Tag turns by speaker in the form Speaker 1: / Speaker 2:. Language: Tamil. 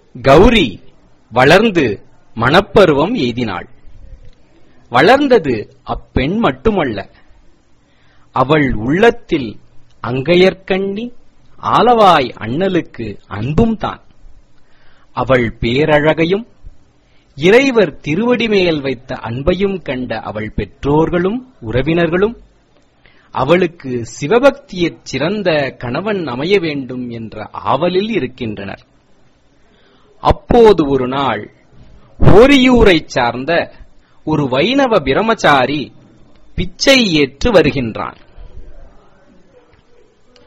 Speaker 1: கௌரி வளர்ந்து மணப்பருவம் எய்தினாள் வளர்ந்தது அப்பெண் மட்டுமல்ல அவள் உள்ளத்தில் அங்கையர்கண்ணி ஆலவாய் அண்ணலுக்கு அன்பும் தான் அவள் பேரழகையும் இறைவர் திருவடி மேல் வைத்த அன்பையும் கண்ட அவள் பெற்றோர்களும் உறவினர்களும் அவளுக்கு சிவபக்தியற் சிறந்த கணவன் அமைய வேண்டும் என்ற ஆவலில் இருக்கின்றனர் அப்போது ஒரு நாள் ஓரியூரைச் சார்ந்த ஒரு வைணவ பிரமச்சாரி பிச்சை ஏற்று வருகின்றான்